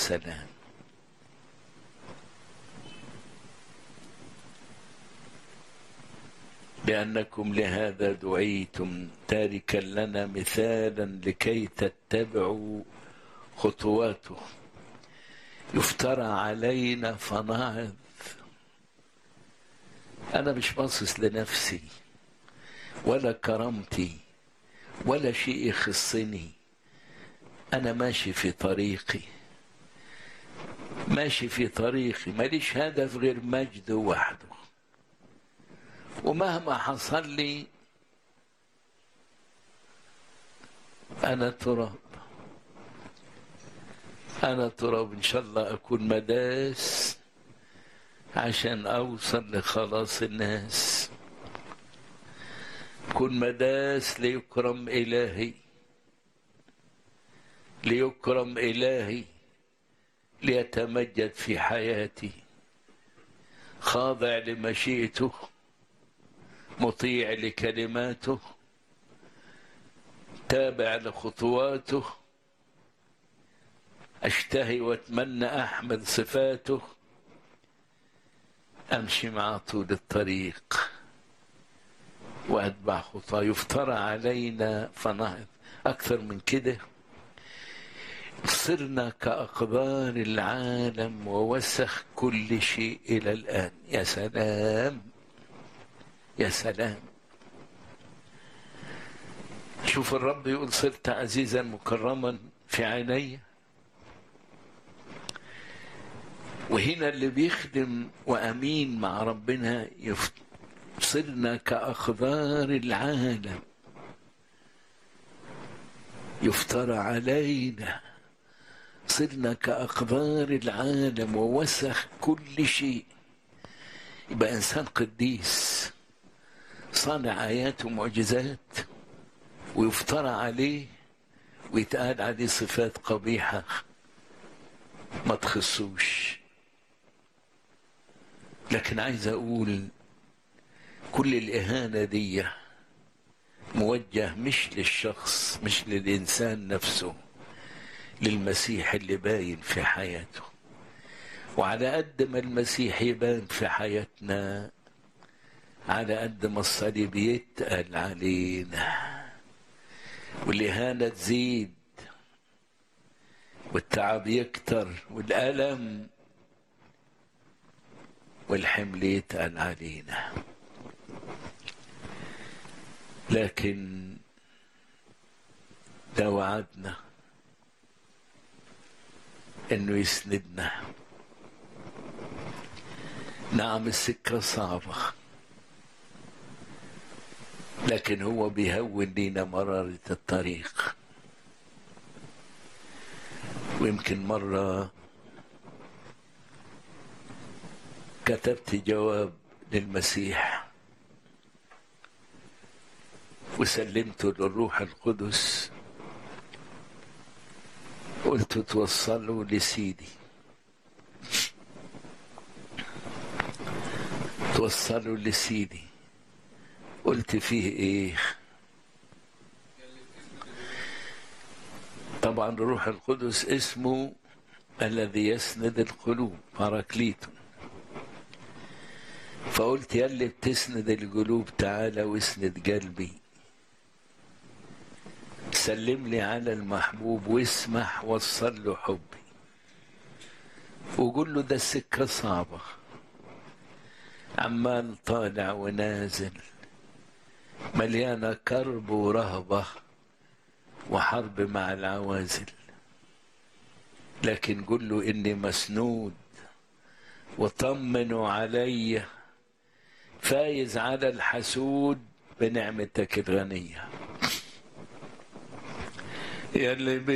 سلام لأنكم لهذا دعيتم تاركا لنا مثالا لكي تتبعوا خطواته يفترى علينا فنعظ أنا مش باصص لنفسي ولا كرامتي ولا شيء يخصني أنا ماشي في طريقي ماشي في طريقي ماليش هدف غير مجد وحده ومهما حصل لي أنا تراب أنا تراب إن شاء الله أكون مداس عشان أوصل لخلاص الناس كن مداس ليكرم إلهي ليكرم إلهي ليتمجد في حياتي خاضع لمشيئته مطيع لكلماته تابع لخطواته اشتهي واتمنى احمد صفاته امشي معه طول الطريق واتبع خطاه يفترى علينا فنهض اكثر من كده صرنا كأقدار العالم ووسخ كل شيء إلى الآن يا سلام يا سلام شوف الرب يقول صرت عزيزا مكرما في عيني وهنا اللي بيخدم وأمين مع ربنا يفت... صرنا كأخبار العالم يفترى علينا صرنا كأخبار العالم ووسخ كل شيء يبقى إنسان قديس صانع آيات ومعجزات ويفترى عليه ويتقال عليه صفات قبيحة ما تخصوش لكن عايز أقول كل الإهانة دي موجه مش للشخص مش للإنسان نفسه للمسيح اللي باين في حياته وعلى قد ما المسيح يبان في حياتنا على قد ما الصليب يتقل علينا والإهانة تزيد والتعب يكتر والألم والحمل يتقل علينا لكن ده وعدنا انه يسندنا نعم السكة صعبة لكن هو بيهون لينا مرارة الطريق ويمكن مرة كتبت جواب للمسيح وسلمته للروح القدس قلت توصلوا لسيدي توصلوا لسيدي قلت فيه ايه طبعا الروح القدس اسمه الذي يسند القلوب باراكليتو فقلت يا اللي بتسند القلوب تعالى واسند قلبي سلم لي على المحبوب واسمح وصل له حبي وقول له ده السكة صعبة عمال طالع ونازل مليانة كرب ورهبة وحرب مع العوازل لكن قل له إني مسنود وطمنوا علي فايز على الحسود بنعمتك الغنية يا اللي